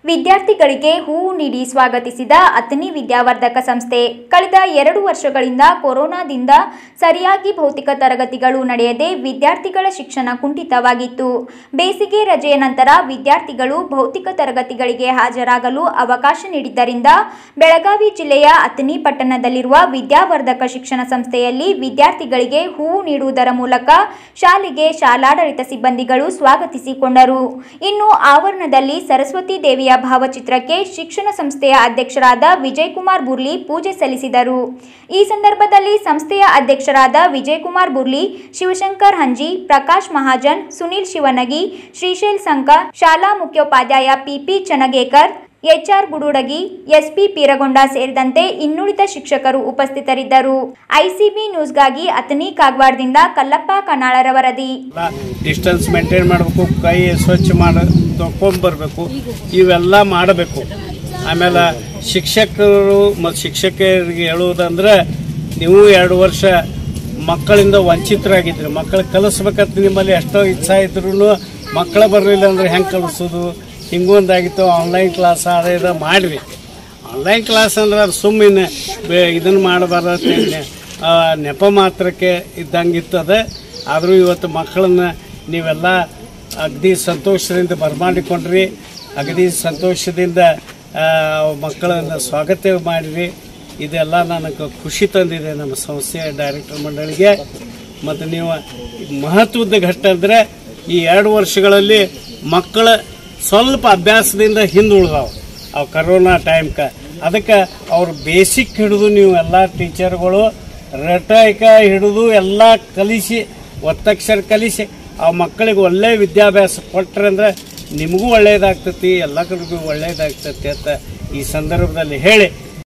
ವಿದ್ಯಾರ್ಥಿಗಳಿಗೆ ಹೂವು ನೀಡಿ ಸ್ವಾಗತಿಸಿದ ಅತನಿ ವಿದ್ಯಾವರ್ಧಕ ಸಂಸ್ಥೆ ಕಳೆದ ಎರಡು ವರ್ಷಗಳಿಂದ ಕೊರೋನಾದಿಂದ ಸರಿಯಾಗಿ ಭೌತಿಕ ತರಗತಿಗಳು ನಡೆಯದೆ ವಿದ್ಯಾರ್ಥಿಗಳ ಶಿಕ್ಷಣ ಕುಂಠಿತವಾಗಿತ್ತು ಬೇಸಿಗೆ ರಜೆಯ ನಂತರ ವಿದ್ಯಾರ್ಥಿಗಳು ಭೌತಿಕ ತರಗತಿಗಳಿಗೆ ಹಾಜರಾಗಲು ಅವಕಾಶ ನೀಡಿದ್ದರಿಂದ ಬೆಳಗಾವಿ ಜಿಲ್ಲೆಯ ಅತನಿ ಪಟ್ಟಣದಲ್ಲಿರುವ ವಿದ್ಯಾವರ್ಧಕ ಶಿಕ್ಷಣ ಸಂಸ್ಥೆಯಲ್ಲಿ ವಿದ್ಯಾರ್ಥಿಗಳಿಗೆ ಹೂವು ನೀಡುವುದರ ಮೂಲಕ ಶಾಲೆಗೆ ಶಾಲಾಡಳಿತ ಸಿಬ್ಬಂದಿಗಳು ಸ್ವಾಗತಿಸಿಕೊಂಡರು ಇನ್ನು ಆವರಣದಲ್ಲಿ ಸರಸ್ವತಿ ದೇವಿಯ ಭಾವಚಿತ್ರಕ್ಕೆ ಶಿಕ್ಷಣ ಸಂಸ್ಥೆಯ ಅಧ್ಯಕ್ಷರಾದ ವಿಜಯಕುಮಾರ್ ಬುರ್ಲಿ ಪೂಜೆ ಸಲ್ಲಿಸಿದರು ಈ ಸಂದರ್ಭದಲ್ಲಿ ಸಂಸ್ಥೆಯ ಅಧ್ಯಕ್ಷರಾದ ವಿಜಯಕುಮಾರ್ ಬುರ್ಲಿ ಶಿವಶಂಕರ್ ಹಂಜಿ ಪ್ರಕಾಶ್ ಮಹಾಜನ್ ಸುನೀಲ್ ಶಿವನಗಿ ಶ್ರೀಶೈಲ್ ಸಂಕ ಶಾಲಾ ಮುಖ್ಯೋಪಾಧ್ಯಾಯ ಪಿಪಿ ಚನಗೇಕರ್ ಎಚ್ಆರ್ ಗುಡುಡಗಿ ಎಸ್ಪಿ ಪೀರಗೊಂಡ ಸೇರಿದಂತೆ ಇನ್ನುಳಿದ ಶಿಕ್ಷಕರು ಉಪಸ್ಥಿತರಿದ್ದರು ಐಸಿಬಿ ನ್ಯೂಸ್ಗಾಗಿ ಅತನಿ ಕಾಗವಾಡದಿಂದ ಕಲ್ಲಪ್ಪ ಕನಾಳರ ವರದಿ ಡಿಸ್ಟೆನ್ಸ್ ಮೇಂಟೈನ್ ಮಾಡಬೇಕು ಕೈ ಸ್ವಚ್ಛ ಮಾಡಿ ತೊಗೊಂಬರ್ಬೇಕು ಇವೆಲ್ಲ ಮಾಡಬೇಕು ಆಮೇಲೆ ಶಿಕ್ಷಕರು ಮತ್ತು ಶಿಕ್ಷಕರಿಗೆ ಹೇಳುವುದಂದ್ರೆ ನೀವು ಎರಡು ವರ್ಷ ಮಕ್ಕಳಿಂದ ವಂಚಿತರಾಗಿದ್ರಿ ಮಕ್ಕಳು ಕಲಿಸ್ಬೇಕಂತ ನಿಮ್ಮಲ್ಲಿ ಎಷ್ಟೋ ಇಚ್ಛಾ ಇದ್ರೂ ಮಕ್ಕಳ ಬರಲಿಲ್ಲ ಅಂದ್ರೆ ಹೆಂಗೆ ಕಲಿಸೋದು ಹಿಂಗೊಂದಾಗಿತ್ತು ಆನ್ಲೈನ್ ಕ್ಲಾಸ್ ಅದ ಇದು ಮಾಡಿರಿ ಆನ್ಲೈನ್ ಕ್ಲಾಸ್ ಅಂದ್ರೆ ಅದು ಸುಮ್ಮನೆ ಇದನ್ನು ಮಾಡಬಾರ್ದು ಆ, ನೆಪ ಮಾತ್ರಕ್ಕೆ ಇದ್ದಂಗೆ ಇರ್ತದೆ ಆದರೂ ಇವತ್ತು ಮಕ್ಕಳನ್ನ ನೀವೆಲ್ಲ ಅಗದಿ ಸಂತೋಷದಿಂದ ಬರಮಾಡಿಕೊಂಡ್ರಿ ಅಗದಿ ಸಂತೋಷದಿಂದ ಆ, ಮಕ್ಕಳನ್ನ ಸ್ವಾಗತ ಮಾಡಿರಿ ಇದೆಲ್ಲ ನನಗೆ ಖುಷಿ ತಂದಿದೆ ನಮ್ಮ ಸಂಸ್ಥೆಯ ಡೈರೆಕ್ಟರ್ ಮಂಡಳಿಗೆ ಮತ್ತು ನೀವು ಮಹತ್ವದ ಘಟ್ಟ ಅಂದರೆ ಈ ಎರಡು ವರ್ಷಗಳಲ್ಲಿ ಮಕ್ಕಳ ಸ್ವಲ್ಪ ಅಭ್ಯಾಸದಿಂದ ಹಿಂದುಳಿದಾವ ಅವು ಕರೋನಾ ಟೈಮ್ಕ ಅದಕ್ಕೆ ಅವ್ರು ಬೇಸಿಕ್ ಹಿಡಿದು ನೀವು ಎಲ್ಲ ಟೀಚರ್ಗಳು ರಟಾಯಿಕ ಹಿಡಿದು ಎಲ್ಲ ಕಲಿಸಿ ಒತ್ತಕ್ಷರ ಕಲಿಸಿ ಆ ಮಕ್ಕಳಿಗೆ ಒಳ್ಳೆ ವಿದ್ಯಾಭ್ಯಾಸ ಕೊಟ್ರಂದ್ರೆ ನಿಮಗೂ ಒಳ್ಳೇದಾಗ್ತತಿ ಎಲ್ಲ ಕಡೆಗೂ ಒಳ್ಳೇದಾಗ್ತತಿ ಅಂತ ಈ ಸಂದರ್ಭದಲ್ಲಿ ಹೇಳಿ